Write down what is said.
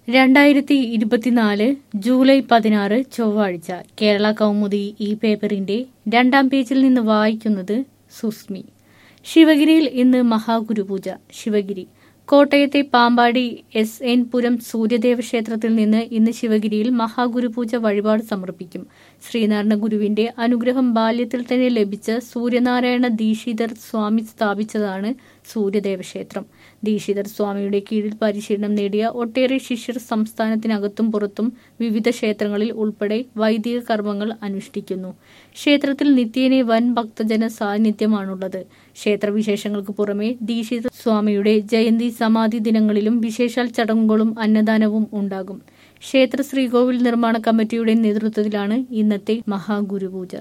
രണ്ടായിരത്തി ഇരുപത്തിനാല് ജൂലൈ പതിനാറ് ചൊവ്വാഴ്ച കേരള കൗമുദി ഈ പേപ്പറിന്റെ രണ്ടാം പേജിൽ നിന്ന് വായിക്കുന്നത് സുസ്മി ശിവഗിരിയിൽ ഇന്ന് മഹാഗുരുപൂജ ശിവഗിരി കോട്ടയത്തെ പാമ്പാടി എസ് എൻ പുരം സൂര്യദേവ ക്ഷേത്രത്തിൽ നിന്ന് ഇന്ന് ശിവഗിരിയിൽ മഹാഗുരുപൂജ വഴിപാട് സമർപ്പിക്കും ശ്രീനാരായണ ഗുരുവിന്റെ അനുഗ്രഹം ബാല്യത്തിൽ തന്നെ ലഭിച്ച സൂര്യനാരായണ ദീക്ഷിതർ സ്വാമി സ്ഥാപിച്ചതാണ് സൂര്യദേവ ക്ഷേത്രം ദീക്ഷിതർ സ്വാമിയുടെ കീഴിൽ പരിശീലനം നേടിയ ഒട്ടേറെ ശിഷ്യർ സംസ്ഥാനത്തിനകത്തും പുറത്തും വിവിധ ക്ഷേത്രങ്ങളിൽ ഉൾപ്പെടെ വൈദിക കർമ്മങ്ങൾ അനുഷ്ഠിക്കുന്നു ക്ഷേത്രത്തിൽ നിത്യേനെ വൻ ഭക്തജന സാന്നിധ്യമാണുള്ളത് ക്ഷേത്രവിശേഷങ്ങൾക്ക് പുറമെ ദീക്ഷിത സ്വാമിയുടെ ജയന്തി സമാധി ദിനങ്ങളിലും വിശേഷാൽ ചടങ്ങുകളും അന്നദാനവും ഉണ്ടാകും ക്ഷേത്ര ശ്രീകോവിൽ നിർമ്മാണ കമ്മിറ്റിയുടെ നേതൃത്വത്തിലാണ് ഇന്നത്തെ മഹാഗുരുപൂജ